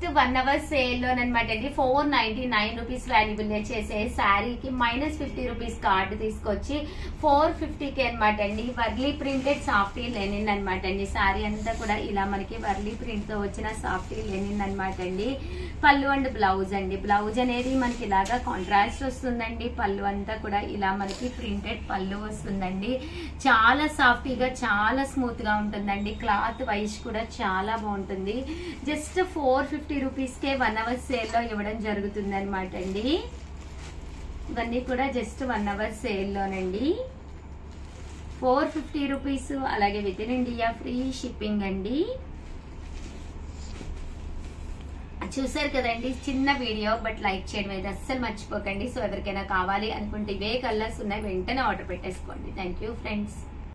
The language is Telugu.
జస్ట్ వన్ అవర్ సేల్ లోనమాట అండి four ninety nine rupees valuable చేసే శారీకి మైనస్ ఫిఫ్టీ రూపీస్ కార్డు తీసుకొచ్చి ఫోర్ ఫిఫ్టీకి అనమాట అండి వర్లీ ప్రింటెడ్ సాఫ్టీ లెనిన్ అనమాట అండి శారీ అంతా కూడా ఇలా మనకి వర్లీ ప్రింట్ తో వచ్చిన సాఫ్టీ లెనిన్ అనమాట అండి పళ్ళు అండ్ బ్లౌజ్ అండి బ్లౌజ్ అనేది మనకి ఇలాగా కాంట్రాస్ట్ వస్తుందండి పళ్ళు అంతా కూడా ఇలా మనకి ప్రింటెడ్ పళ్ళు వస్తుందండి చాలా సాఫ్టీగా చాలా స్మూత్ గా ఉంటుందండి క్లాత్ వైజ్ కూడా చాలా బాగుంటుంది జస్ట్ ఫోర్ ఫిఫ్టీ రూపీస్కే వన్ అవర్ సేల్లో ఇవ్వడం జరుగుతుంది అనమాట అండి ఇవన్నీ కూడా జస్ట్ వన్ అవర్ సేల్లోనండి ఫోర్ ఫిఫ్టీ రూపీస్ అలాగే with in India free shipping అండి చూసారు కదండి చిన్న వీడియో బట్ లైక్ చేయడం అయితే అస్సలు మర్చిపోకండి సో ఎవరికైనా కావాలి అనుకుంటే ఇవే కలర్స్ ఉన్నాయి వెంటనే ఆర్డర్ పెట్టేసుకోండి థ్యాంక్ యూ ఫ్రెండ్స్